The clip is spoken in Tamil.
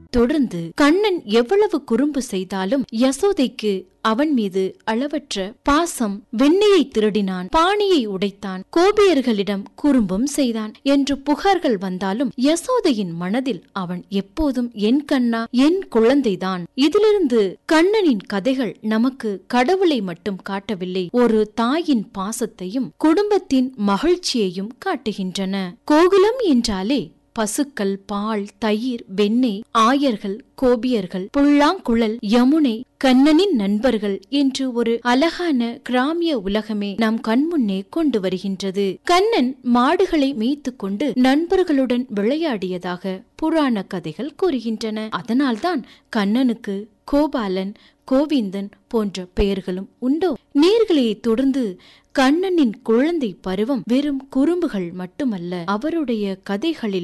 தொடர்ந்து கண்ணன் எவ்வளவு குறும்பு செய்தாலும் யசோதைக்கு அவன் மீது அளவற்ற பாசம் வெண்ணையை திருடினான் பாணியை உடைத்தான் கோபியர்களிடம் குறும்பும் செய்தான் என்று புகார்கள் வந்தாலும் யசோதையின் மனதில் அவன் எப்போதும் என் கண்ணா என் குழந்தைதான் இதிலிருந்து கண்ணனின் கதைகள் நமக்கு கடவுளை மட்டும் காட்டவில்லை ஒரு தாயின் பாசத்தையும் குடும்பத்தின் மகிழ்ச்சியையும் காட்டுகின்றன கோகுலம் என்றாலே பசுக்கள் பால் தயிர் வெண்ணெய் ஆயர்கள் கோபியர்கள் புல்லாங்குழல் யமுனை கண்ணனின் நண்பர்கள் என்று ஒரு அழகான கிராமிய உலகமே நம் கண்முன்னே கொண்டு வருகின்றது கண்ணன் மாடுகளை மேய்த்து கொண்டு நண்பர்களுடன் விளையாடியதாக புராண கதைகள் கூறுகின்றன அதனால்தான் கண்ணனுக்கு கோபாலன் கோவிந்தன் போன்ற பெயர்களும் உண்டோ நேர்களையை தொடர்ந்து கண்ணனின் குழந்தை பருவம் வெறும் குறும்புகள் மட்டுமல்ல அவருடைய கதைகளில்